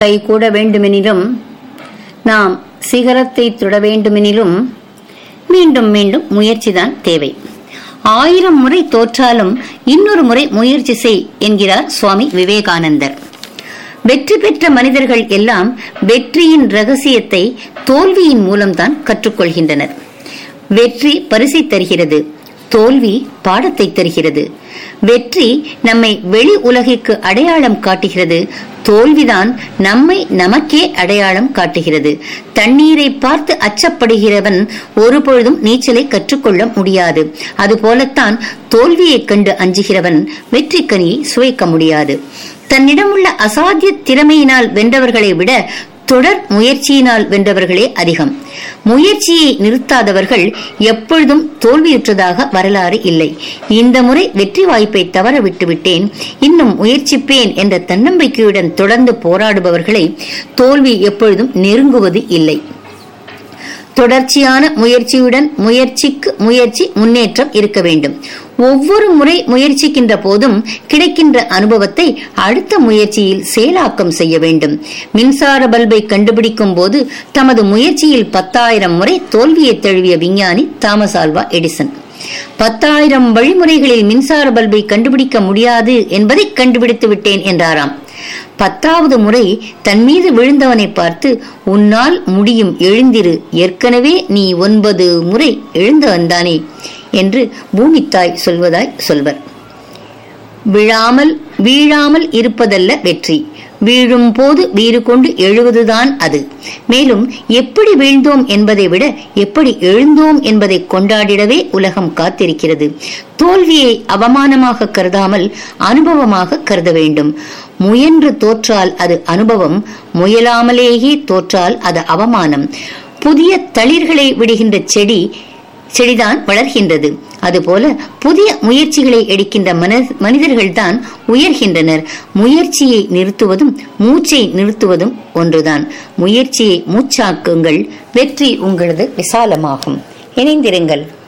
கை கூட வேண்டுமெனிலும் நாம் சிகரத்தை தொட வேண்டுமெனிலும் மீண்டும் மீண்டும் முயற்சிதான் தேவை ஆயிரம் முறை தோற்றாலும் இன்னொரு முறை முயற்சி செய் என்கிறார் சுவாமி விவேகானந்தர் வெற்றி பெற்ற மனிதர்கள் எல்லாம் வெற்றியின் ரகசியத்தை தோல்வியின் மூலம்தான் கற்றுக்கொள்கின்றனர் வெற்றி பரிசை தருகிறது தோல்வி பாடத்தை தருகிறது வெற்றி நம்மை வெளி உலகிற்கு அடையாளம் காட்டுகிறது தோல்விதான் நம்மை நமக்கே அடையாளம் காட்டுகிறது தண்ணீரை பார்த்து அச்சப்படுகிறவன் ஒருபொழுதும் நீச்சலை கற்றுக்கொள்ள முடியாது அதுபோலத்தான் தோல்வியைக் கண்டு அஞ்சுகிறவன் வெற்றி கனியை சுவைக்க முடியாது தன்னிடமுள்ள அசாத்திய திறமையினால் வென்றவர்களை விட தொடர் முயற்சியினால் வென்றவர்களே அதிகம் முயற்சியை நிறுத்தாதவர்கள் எப்பொழுதும் தோல்வியுற்றதாக வரலாறு இல்லை இந்த முறை வெற்றி வாய்ப்பை தவற விட்டுவிட்டேன் இன்னும் முயற்சிப்பேன் என்ற தன்னம்பிக்கையுடன் தொடர்ந்து போராடுபவர்களை தோல்வி எப்பொழுதும் நெருங்குவது இல்லை தொடர்ச்சியான முயற்சியுடன் முயற்சிக்கு முயற்சி முன்னேற்றம் இருக்க வேண்டும் ஒவ்வொரு முறை முயற்சிக்கின்ற போதும் கிடைக்கின்ற அனுபவத்தை அடுத்த முயற்சியில் செயலாக்கம் செய்ய வேண்டும் மின்சார பல்பை கண்டுபிடிக்கும் போது தமது முயற்சியில் பத்தாயிரம் முறை தோல்வியை தழுவிய விஞ்ஞானி தாமஸ் ஆல்வா எடிசன் பத்தாயிரம் வழிமுறைகளில் மின்சார பல்பை கண்டுபிடிக்க முடியாது என்பதை கண்டுபிடித்து விட்டேன் என்றாராம் பத்தாவது முறை தன் மீது விழுந்தவனை பார்த்து உன்னால் முடியும் எழுந்திரு ஏற்கனவே நீ ஒன்பது முறை எழுந்தவன்தானே என்று பூமித்தாய் சொல்வதாய் சொல்வர் விழாமல் வீழாமல் இருப்பதல்ல வெற்றி வீழும் போது வீறு கொண்டு எழுவதுதான் அது மேலும் எப்படி வீழ்ந்தோம் என்பதை விட எப்படி எழுந்தோம் என்பதை கொண்டாடிடவே உலகம் காத்திருக்கிறது தோல்வியை அவமானமாக கருதாமல் அனுபவமாக கருத வேண்டும் முயன்று தோற்றால் அது அனுபவம் முயலாமலேயே தோற்றால் அது அவமானம் புதிய தளிர்களை விடுகின்ற செடி செடிதான் வளர்கின்றது அதுபோல புதிய முயற்சிகளை எடுக்கின்ற மனிதர்கள்தான் உயர்கின்றனர் முயற்சியை நிறுத்துவதும் மூச்சை நிறுத்துவதும் ஒன்றுதான் முயற்சியை மூச்சாக்குங்கள் வெற்றி உங்களது விசாலமாகும் இணைந்திருங்கள்